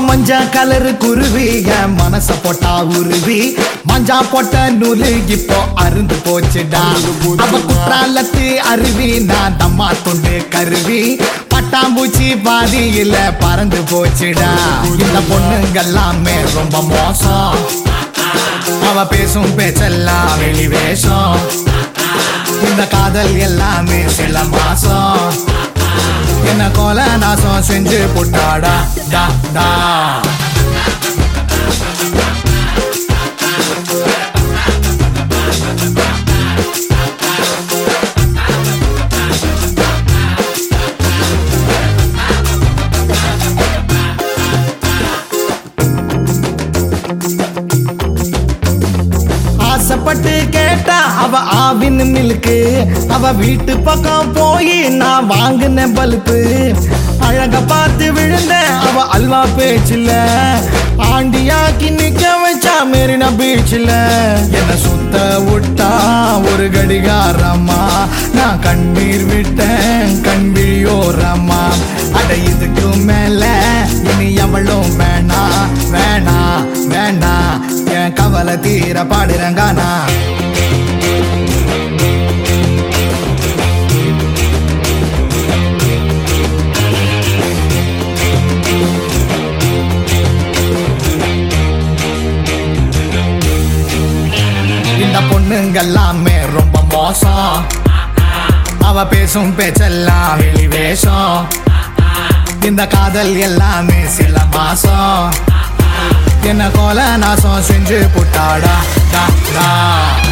மஞ்சா கலரு குருவி என் மனச போட்டா உருவி மஞ்சா போட்ட நூலு இப்போ அருந்து போச்சுடா அவ குற்றாலத்து அருவி நான் தம்மா துண்டு கருவி பட்டாம்பூச்சி பாதியில பறந்து போச்சுடா இந்த பொண்ணுங்கெல்லாமே ரொம்ப மோசம் அவ பேசும் பேச்செல்லாம் வெளி வேஷம் இந்த காதல் எல்லாமே சில மாசம் என்ன கோல நாசம் செஞ்சு புட்டாடா டா டா ஆசைப்பட்டு கேட்டா அவ ஆவின் மில்க்கு அவ வீட்டு பக்கம் போய் நான் வாங்கின பல்பு அழக பார்த்து விழுந்த அவ அல்வா பேச்சில் ஆண்டியாக்கி நிக்க வச்சா மெரினா பீச்சில் என்ன சுத்த விட்டா ஒரு கடிகாரம்மா நான் கண்ணீர் விட்டேன் கண்விழியோரம்மா அட இதுக்கு மேல இனி எவளும் வேணா வேணா வேணா என் கவலை தீர பாடுறங்கானா இந்த பொண்ணுங்கெல்லாமே ரொம்ப மோசம் அவ பேசும் பேச்செல்லாம் வெளி வேஷம் இந்த காதல் எல்லாமே சில மாசம் என்ன கோல நாசம் செஞ்சு புட்டாடா டா, டா.